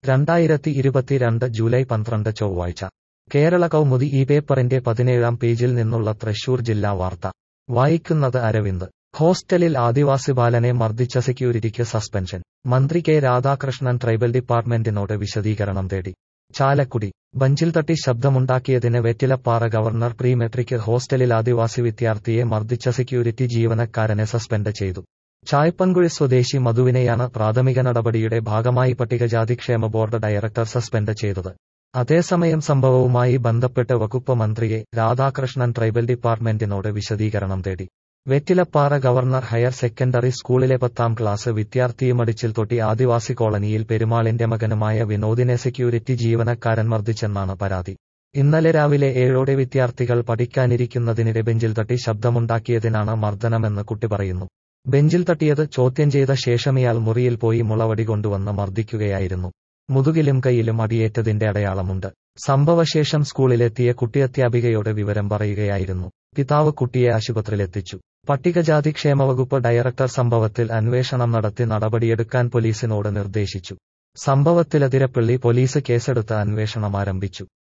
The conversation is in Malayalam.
രണ്ടായിരത്തി ഇരുപത്തിരണ്ട് ജൂലൈ പന്ത്രണ്ട് ചൊവ്വാഴ്ച കേരള കൗമുദി ഈ പേപ്പറിന്റെ പതിനേഴാം പേജിൽ നിന്നുള്ള തൃശൂർ ജില്ലാ വാർത്ത വായിക്കുന്നത് അരവിന്ദ് ഹോസ്റ്റലിൽ ആദിവാസി ബാലനെ മർദ്ദിച്ച സെക്യൂരിറ്റിക്ക് സസ്പെൻഷൻ മന്ത്രി കെ രാധാകൃഷ്ണൻ ട്രൈബൽ ഡിപ്പാർട്ട്മെന്റിനോട് വിശദീകരണം തേടി ചാലക്കുടി ബഞ്ചിൽ തട്ടി ശബ്ദമുണ്ടാക്കിയതിന് വെറ്റിലപ്പാറ ഗവർണർ പ്രീ മെട്രിക് ഹോസ്റ്റലിൽ ആദിവാസി വിദ്യാർത്ഥിയെ മർദ്ദിച്ച സെക്യൂരിറ്റി ജീവനക്കാരനെ സസ്പെൻഡ് ചെയ്തു ചായപ്പൻകുഴി സ്വദേശി മധുവിനെയാണ് പ്രാഥമിക നടപടിയുടെ ഭാഗമായി പട്ടികജാതി ക്ഷേമ ബോർഡ് ഡയറക്ടർ സസ്പെൻഡ് ചെയ്തത് അതേസമയം സംഭവവുമായി ബന്ധപ്പെട്ട് വകുപ്പ് മന്ത്രിയെ രാധാകൃഷ്ണൻ ട്രൈബൽ ഡിപ്പാർട്ട്മെന്റിനോട് വിശദീകരണം തേടി വെറ്റിലപ്പാറ ഗവർണർ ഹയർ സെക്കൻഡറി സ്കൂളിലെ പത്താം ക്ലാസ് വിദ്യാർത്ഥിയും അടിച്ചിൽ തൊട്ടി ആദിവാസി കോളനിയിൽ പെരുമാളിന്റെ മകനുമായ വിനോദിനെ സെക്യൂരിറ്റി ജീവനക്കാരൻ മർദ്ദിച്ചെന്നാണ് പരാതി ഇന്നലെ രാവിലെ ഏഴോടെ വിദ്യാർത്ഥികൾ പഠിക്കാനിരിക്കുന്നതിനിടെ ബെഞ്ചിൽ തട്ടി ശബ്ദമുണ്ടാക്കിയതിനാണ് മർദ്ദനമെന്ന് കുട്ടി പറയുന്നു ബെഞ്ചിൽ തട്ടിയത് ചോദ്യം ചെയ്ത ശേഷം ഇയാൾ മുറിയിൽ പോയി മുളവടി കൊണ്ടുവന്ന് മർദ്ദിക്കുകയായിരുന്നു മുതുകിലും കൈയിലും അടിയേറ്റതിന്റെ അടയാളമുണ്ട് സംഭവശേഷം സ്കൂളിലെത്തിയ കുട്ടി അധ്യാപികയോട് വിവരം പറയുകയായിരുന്നു പിതാവ് കുട്ടിയെ ആശുപത്രിയിലെത്തിച്ചു പട്ടികജാതി ക്ഷേമവകുപ്പ് ഡയറക്ടർ സംഭവത്തിൽ അന്വേഷണം നടത്തി നടപടിയെടുക്കാൻ പോലീസിനോട് നിർദ്ദേശിച്ചു സംഭവത്തിൽ അതിരപ്പള്ളി പോലീസ് കേസെടുത്ത് അന്വേഷണം ആരംഭിച്ചു